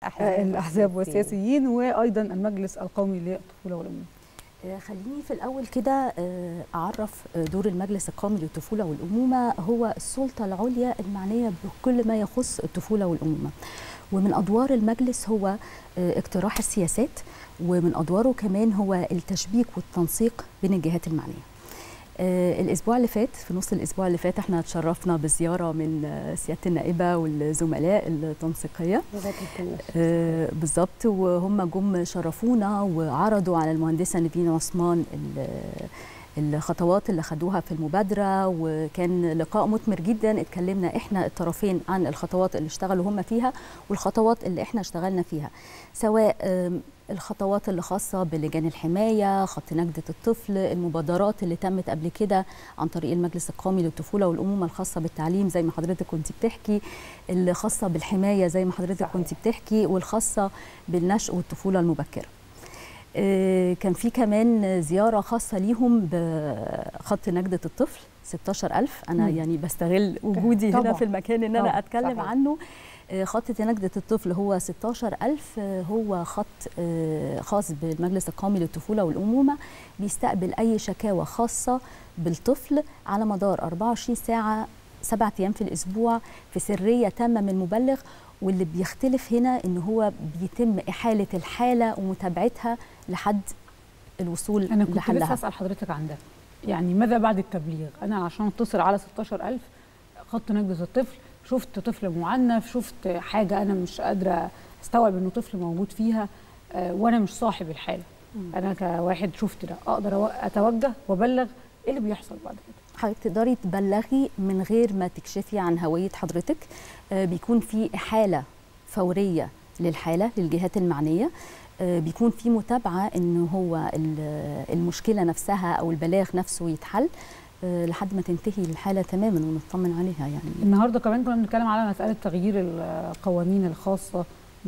الاحزاب والسياسيين وايضا المجلس القومي للطفوله والامومه خليني في الأول كده أعرف دور المجلس القومي للطفولة والأمومة هو السلطة العليا المعنية بكل ما يخص الطفولة والأمومة ومن أدوار المجلس هو اقتراح السياسات ومن أدواره كمان هو التشبيك والتنسيق بين الجهات المعنية آه الاسبوع اللي فات في نص الاسبوع اللي فات احنا اتشرفنا بزياره من آه سياده النائبه والزملاء التنسيقيه آه بالظبط وهم جم شرفونا وعرضوا على المهندسه نيفين عثمان الخطوات اللي خدوها في المبادرة وكان لقاء مثمر جدا اتكلمنا احنا الطرفين عن الخطوات اللي اشتغلوا هم فيها والخطوات اللي احنا اشتغلنا فيها سواء الخطوات اللي خاصة بلجان الحماية خط نجدة الطفل المبادرات اللي تمت قبل كده عن طريق المجلس القومي للطفولة والأمومة الخاصة بالتعليم زي ما حضرتك كنت بتحكي اللي خاصة بالحماية زي ما حضرتك كنت بتحكي والخاصة بالنشء والطفولة المبكرة كان في كمان زيارة خاصة ليهم بخط نجدة الطفل 16000 أنا مم. يعني بستغل وجودي طبعا. هنا في المكان إن أنا أتكلم صحيح. عنه خط نجدة الطفل هو 16000 هو خط خاص بالمجلس القومي للطفولة والأمومة بيستقبل أي شكاوى خاصة بالطفل على مدار 24 ساعة سبعة أيام في الأسبوع في سرية تامة من المبلغ واللي بيختلف هنا ان هو بيتم احاله الحاله ومتابعتها لحد الوصول انا كنت لحلها. لسه اسال حضرتك عن ده يعني ماذا بعد التبليغ انا عشان اتصل على 16000 خط نجدة الطفل شفت طفل معنف شفت حاجه انا مش قادره استوعب انه طفل موجود فيها آه وانا مش صاحب الحاله م. انا كواحد شفت ده اقدر اتوجه وابلغ ايه اللي بيحصل بعد كده حضرتك تقدري تبلغي من غير ما تكشفي عن هويه حضرتك آه بيكون في احاله فوريه للحاله للجهات المعنيه آه بيكون في متابعه ان هو المشكله نفسها او البلاغ نفسه يتحل آه لحد ما تنتهي الحاله تماما ونطمن عليها يعني النهارده كمان كنا بنتكلم على مساله تغيير القوانين الخاصه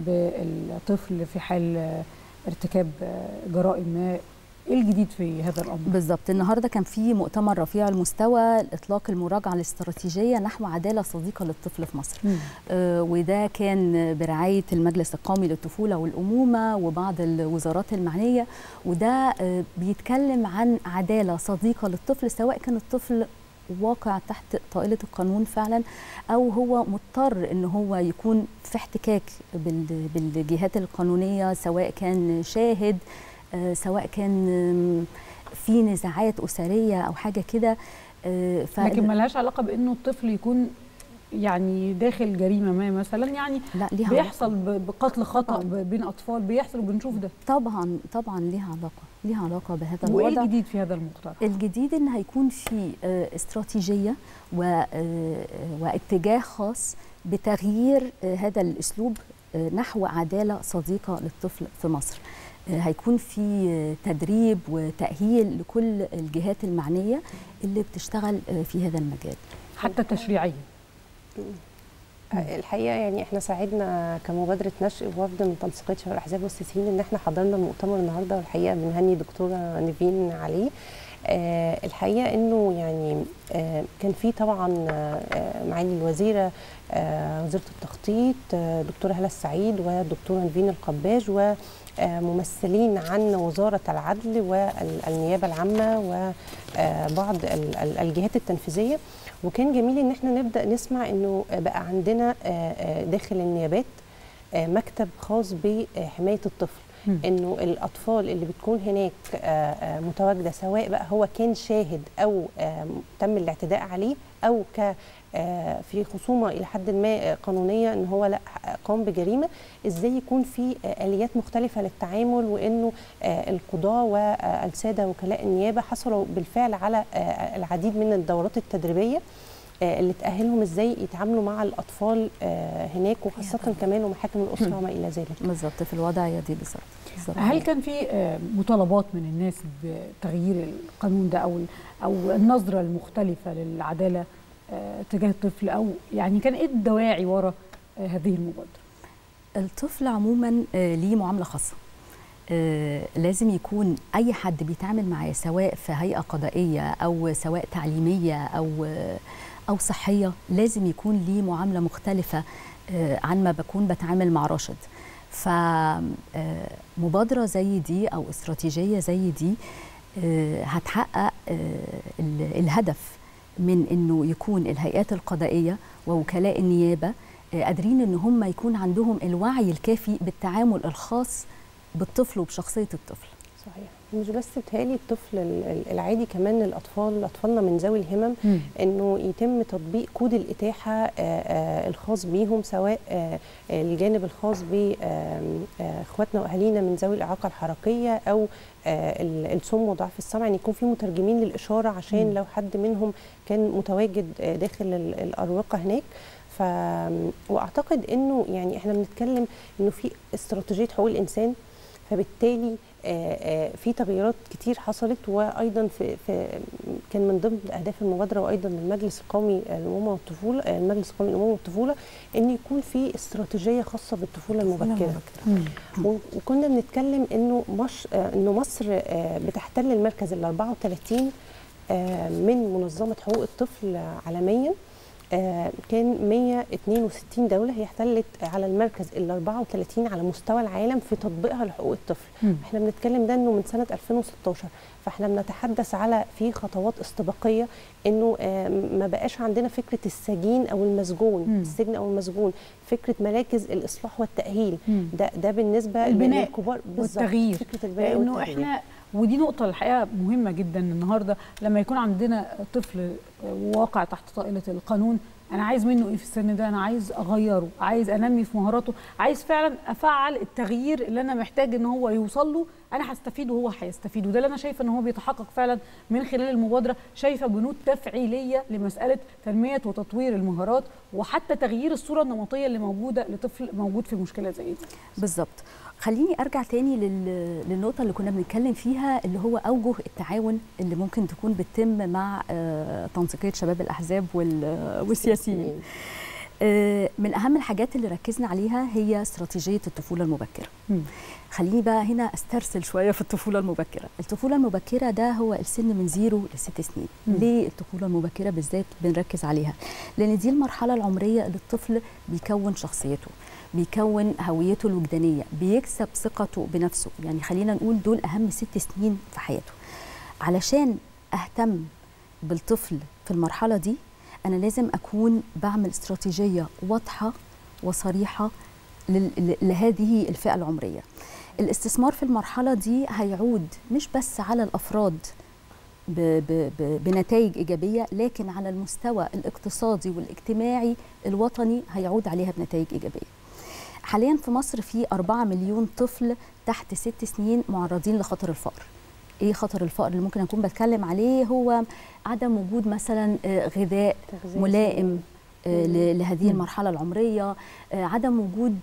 بالطفل في حال ارتكاب جرائم ما ايه الجديد في هذا الامر؟ بالظبط النهارده كان في مؤتمر رفيع المستوى اطلاق المراجعه الاستراتيجيه نحو عداله صديقه للطفل في مصر. آه وده كان برعايه المجلس القومي للطفوله والامومه وبعض الوزارات المعنيه وده آه بيتكلم عن عداله صديقه للطفل سواء كان الطفل واقع تحت طائله القانون فعلا او هو مضطر ان هو يكون في احتكاك بالجهات القانونيه سواء كان شاهد آه سواء كان في نزاعات اسريه او حاجه كده آه لكن ملهاش علاقه بانه الطفل يكون يعني داخل جريمه ما مثلا يعني لا ليها بيحصل بقتل خطا بين اطفال بيحصل وبنشوف ده طبعا طبعا ليها علاقه ليها علاقه بهذا الوضع وايه الجديد في هذا المقترح الجديد ان هيكون في استراتيجيه واتجاه خاص بتغيير هذا الاسلوب نحو عداله صديقه للطفل في مصر هيكون في تدريب وتأهيل لكل الجهات المعنية اللي بتشتغل في هذا المجال حتى تشريعيا الحقيقه يعني احنا ساعدنا كمبادره نشء وفد من تنسيقيه شباب الاحزاب والسياسيين ان احنا حضرنا المؤتمر النهارده والحقيقه بنهني دكتوره نيفين عليه آه الحقيقه انه يعني آه كان في طبعا آه معالي الوزيره آه وزيره التخطيط آه دكتوره هلا السعيد والدكتوره نيفين القباج و ممثلين عن وزارة العدل والنيابة العامة وبعض الجهات التنفيذية وكان جميل ان احنا نبدأ نسمع انه بقى عندنا داخل النيابات مكتب خاص بحماية الطفل انه الاطفال اللي بتكون هناك متواجده سواء بقى هو كان شاهد او تم الاعتداء عليه او ك في خصومه الى حد ما قانونيه ان هو لا قام بجريمه ازاي يكون في اليات مختلفه للتعامل وانه القضاه والساده وكلاء النيابه حصلوا بالفعل على العديد من الدورات التدريبيه اللي تأهلهم ازاي يتعاملوا مع الاطفال هناك وخاصه كمان ومحاكم الاسره وما الى ذلك. بالظبط في الوضعيه دي بالظبط. هل كان في مطالبات من الناس بتغيير القانون ده او او النظره المختلفه للعداله تجاه الطفل او يعني كان ايه الدواعي وراء هذه المبادره؟ الطفل عموما ليه معامله خاصه. لازم يكون اي حد بيتعامل معاه سواء في هيئه قضائيه او سواء تعليميه او او صحيه لازم يكون ليه معامله مختلفه عن ما بكون بتعامل مع راشد فمبادره زي دي او استراتيجيه زي دي آه، هتحقق آه، ال- الهدف من انه يكون الهيئات القضائيه ووكلاء النيابه آه، قادرين ان هم يكون عندهم الوعي الكافي بالتعامل الخاص بالطفل وبشخصيه الطفل صحيح مش بس بتهيألي الطفل ال- ال- العادي كمان الاطفال اطفالنا من ذوي الهمم مم. انه يتم تطبيق كود الاتاحه آه، آه، الخاص بيهم سواء آه، الجانب الخاص باخواتنا واهالينا من ذوي الاعاقه الحركيه او آه، ال- الصم وضعف السمع ان يكون في مترجمين للاشاره عشان مم. لو حد منهم كان متواجد آه، داخل ال- الاروقه هناك ف واعتقد انه يعني احنا بنتكلم انه في استراتيجيه حقوق الانسان فبالتالي آه، آه، في تغييرات كتير حصلت وايضا في, في كان من ضمن اهداف المبادره وايضا المجلس القومي للامومه والطفوله آه، المجلس القومي للامومه والطفوله ان يكون في استراتيجيه خاصه بالطفوله المبكره مم. و- وكنا بنتكلم انه مش آه، انه مصر آه، بتحتل المركز ال 34 آه، من منظمه حقوق الطفل عالميا آه، كان 162 دوله هي احتلت على المركز ال 34 على مستوى العالم في تطبيقها لحقوق الطفل مم. احنا بنتكلم ده انه من سنه 2016 فاحنا بنتحدث على في خطوات استباقيه انه آه، ما بقاش عندنا فكره السجين او المسجون مم. السجن او المسجون فكره مراكز الاصلاح والتاهيل مم. ده ده بالنسبه البناء للكبار بالظبط، والتغيير. فكره البناء لانه والتغيير. احنا ودي نقطة الحقيقة مهمة جدا النهاردة لما يكون عندنا طفل واقع تحت طائلة القانون أنا عايز منه إيه في السن ده؟ أنا عايز أغيره، عايز أنمي في مهاراته، عايز فعلا أفعل التغيير اللي أنا محتاج إن هو يوصل له، أنا هستفيد وهو هيستفيد، وده اللي أنا شايفة إن هو بيتحقق فعلا من خلال المبادرة، شايفة بنود تفعيلية لمسألة تنمية وتطوير المهارات وحتى تغيير الصورة النمطية اللي موجودة لطفل موجود في مشكلة زي دي. بالظبط خليني ارجع تاني لل- للنقطه اللي كنا بنتكلم فيها اللي هو اوجه التعاون اللي ممكن تكون بتتم مع آه، تنسيقيه شباب الاحزاب وال- والسياسيين آه، من اهم الحاجات اللي ركزنا عليها هي استراتيجيه الطفوله المبكره مم. خليني بقى هنا استرسل شويه في الطفوله المبكره الطفوله المبكره ده هو السن من زيرو لست سنين مم. ليه الطفوله المبكره بالذات بنركز عليها لان دي المرحله العمريه اللي الطفل بيكون شخصيته بيكون هويته الوجدانيه بيكسب ثقته بنفسه يعني خلينا نقول دول اهم ست سنين في حياته علشان اهتم بالطفل في المرحله دي انا لازم اكون بعمل استراتيجيه واضحه وصريحه لل- ل- لهذه الفئه العمريه الاستثمار في المرحله دي هيعود مش بس على الافراد ب- ب- ب- بنتائج ايجابيه لكن على المستوى الاقتصادي والاجتماعي الوطني هيعود عليها بنتائج ايجابيه حاليا في مصر في 4 مليون طفل تحت ست سنين معرضين لخطر الفقر ايه خطر الفقر اللي ممكن اكون بتكلم عليه هو عدم وجود مثلا آه، غذاء تغذية ملائم آه، مم. ل- لهذه مم. المرحله العمريه آه، عدم وجود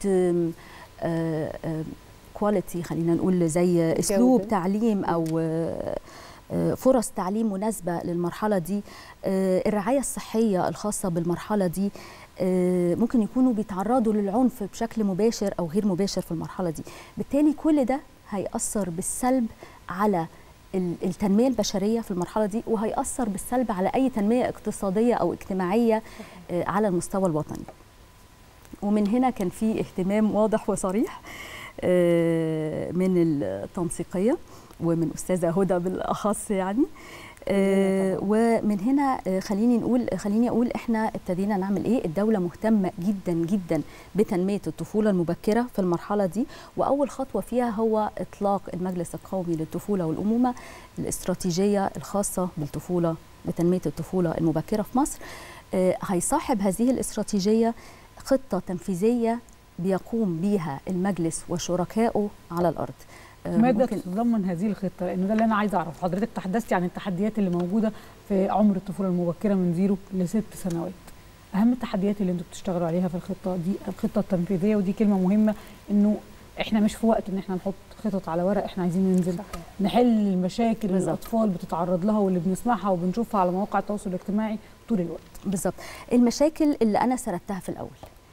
كواليتي خلينا نقول زي اسلوب جودة. تعليم او آه، آه، فرص تعليم مناسبه للمرحله دي آه، الرعايه الصحيه الخاصه بالمرحله دي آه، ممكن يكونوا بيتعرضوا للعنف بشكل مباشر او غير مباشر في المرحله دي بالتالي كل ده هيأثر بالسلب على ال- التنميه البشريه في المرحله دي وهيأثر بالسلب على اي تنميه اقتصاديه او اجتماعيه آه، على المستوى الوطني ومن هنا كان في اهتمام واضح وصريح آه، من التنسيقيه ومن استاذه هدى بالاخص يعني آه، ومن هنا آه، خليني نقول خليني اقول احنا ابتدينا نعمل ايه الدوله مهتمه جدا جدا بتنميه الطفوله المبكره في المرحله دي واول خطوه فيها هو اطلاق المجلس القومي للطفوله والامومه الاستراتيجيه الخاصه بالطفوله بتنميه الطفوله المبكره في مصر آه، هيصاحب هذه الاستراتيجيه خطه تنفيذيه بيقوم بيها المجلس وشركائه على الارض آه، ماذا ممكن- تتضمن هذه الخطه لانه ده اللي انا عايزه اعرف حضرتك تحدثتي عن التحديات اللي موجوده في عمر الطفوله المبكره من زيرو لست سنوات اهم التحديات اللي انتوا بتشتغلوا عليها في الخطه دي الخطه التنفيذيه ودي كلمه مهمه انه احنا مش في وقت ان احنا نحط خطط على ورق احنا عايزين ننزل صحيح. نحل المشاكل اللي بالظبط. الاطفال بتتعرض لها واللي بنسمعها وبنشوفها على مواقع التواصل الاجتماعي طول الوقت بالظبط المشاكل اللي انا سردتها في الاول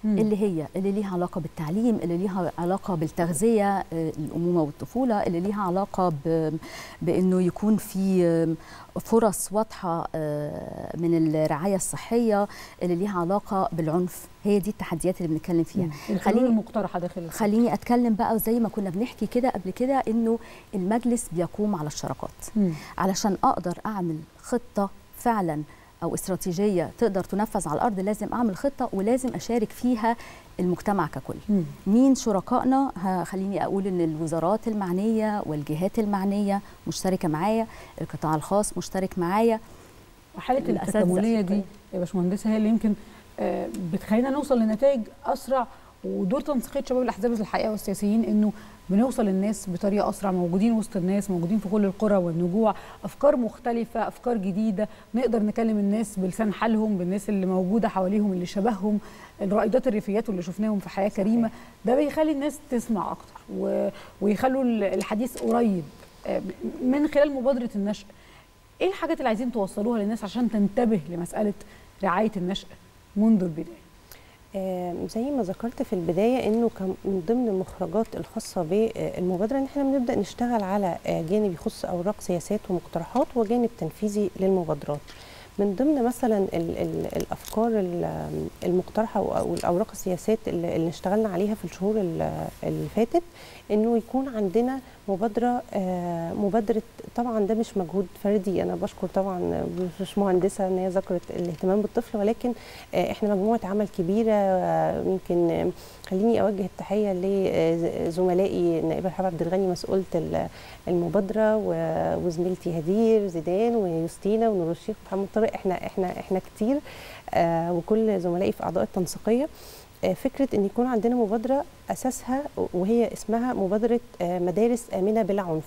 مم. اللي هي اللي ليها علاقه بالتعليم اللي ليها علاقه بالتغذيه آه، الامومه والطفوله اللي ليها علاقه ب... بانه يكون في آم، فرص واضحه آه، من الرعايه الصحيه اللي ليها علاقه بالعنف هي دي التحديات اللي بنتكلم فيها الحلول خليني- المقترحه داخل الخطة. خليني اتكلم بقى زي ما كنا بنحكي كده قبل كده انه المجلس بيقوم على الشراكات مم. علشان اقدر اعمل خطه فعلا او استراتيجيه تقدر تنفذ على الارض لازم اعمل خطه ولازم اشارك فيها المجتمع ككل مم. مين شركائنا ها- خليني اقول ان الوزارات المعنيه والجهات المعنيه مشتركه معايا القطاع الخاص مشترك معايا وحاله الأساتذة. التكامليه دي يا باشمهندسه هي اللي يمكن آه، بتخلينا نوصل لنتائج اسرع ودور تنسيقيه شباب الاحزاب الحقيقه والسياسيين انه بنوصل للناس بطريقه اسرع موجودين وسط الناس موجودين في كل القرى والنجوع افكار مختلفه افكار جديده نقدر نكلم الناس بلسان حالهم بالناس اللي موجوده حواليهم اللي شبههم الرائدات الريفيات واللي شفناهم في حياه كريمه ده بيخلي الناس تسمع اكتر و... ويخلوا الحديث قريب آه، من خلال مبادره النشء ايه الحاجات اللي عايزين توصلوها للناس عشان تنتبه لمساله رعايه النشء منذ البدايه آه، زي ما ذكرت في البدايه انه كان من ضمن المخرجات الخاصه بالمبادره ان احنا بنبدا نشتغل على آه، جانب يخص اوراق سياسات ومقترحات وجانب تنفيذي للمبادرات من ضمن مثلا ال ال الافكار ال- المقترحه او الاوراق السياسات اللي اللي اشتغلنا عليها في الشهور ال- اللي فاتت انه يكون عندنا مبادره آه، مبادره طبعا ده مش مجهود فردي انا بشكر طبعا مش مهندسه ان هي ذكرت الاهتمام بالطفل ولكن آه، احنا مجموعه عمل كبيره آه، يمكن آه، خليني اوجه التحيه لزملائي النائبه رحاب عبد الغني مسؤوله ال- المبادره و- وزميلتي هدير زيدان ويوستينا ونور الشيخ محمد طارق احنا احنا احنا كتير آه، وكل زملائي في اعضاء التنسيقيه آه، فكره ان يكون عندنا مبادره اساسها وهي اسمها مبادره آه، مدارس امنه بلا عنف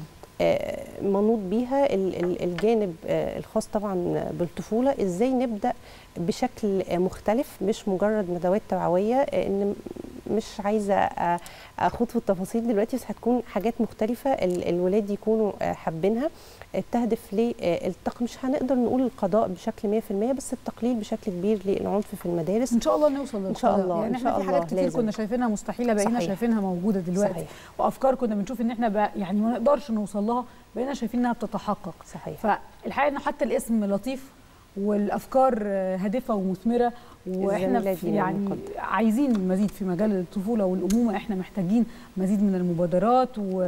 آه، منوط بيها ال- ال- الجانب آه، الخاص طبعا بالطفوله ازاي نبدا بشكل آه، مختلف مش مجرد ندوات توعويه آه، ان مش عايزه آه، اخوض في التفاصيل دلوقتي بس هتكون حاجات مختلفه ال- الولاد يكونوا آه، حابينها آه، تهدف للتق مش هنقدر نقول القضاء بشكل 100% بس التقليل بشكل كبير للعنف في المدارس ان شاء الله نوصل إن شاء للقضاء. الله، يعني إن احنا شاء في حاجات الله، كتير لازم. كنا شايفينها مستحيله بقينا صحيح. شايفينها موجوده دلوقتي صحيح وافكار كنا بنشوف ان احنا بقى يعني ما نقدرش نوصل لها بقينا شايفين انها بتتحقق صحيح فالحقيقه ان حتى الاسم لطيف والافكار آه، هادفه ومثمره واحنا الزميلات في دي يعني المقدم. عايزين مزيد في مجال الطفوله والامومه احنا محتاجين مزيد من المبادرات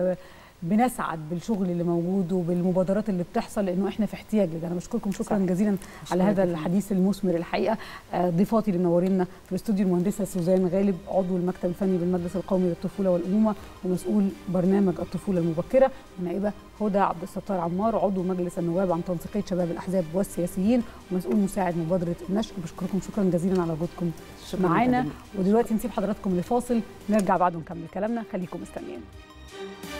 وبنسعد بالشغل اللي موجود وبالمبادرات اللي بتحصل لانه احنا في احتياج لده انا بشكركم شكرا صح. جزيلا على هذا جداً. الحديث المثمر الحقيقه آه، ضيفاتي اللي منورينا في الاستوديو المهندسه سوزان غالب عضو المكتب الفني بالمجلس القومي للطفوله والامومه ومسؤول برنامج الطفوله المبكره والنائبه هدى عبد الستار عمار عضو مجلس النواب عن تنسيقيه شباب الاحزاب والسياسيين ومسؤول مساعد مبادره النشء بشكركم شكرا جزيلا على وجودكم شكراً معانا جداً. ودلوقتي نسيب حضراتكم لفاصل نرجع بعد ونكمل كلامنا خليكم مستنيين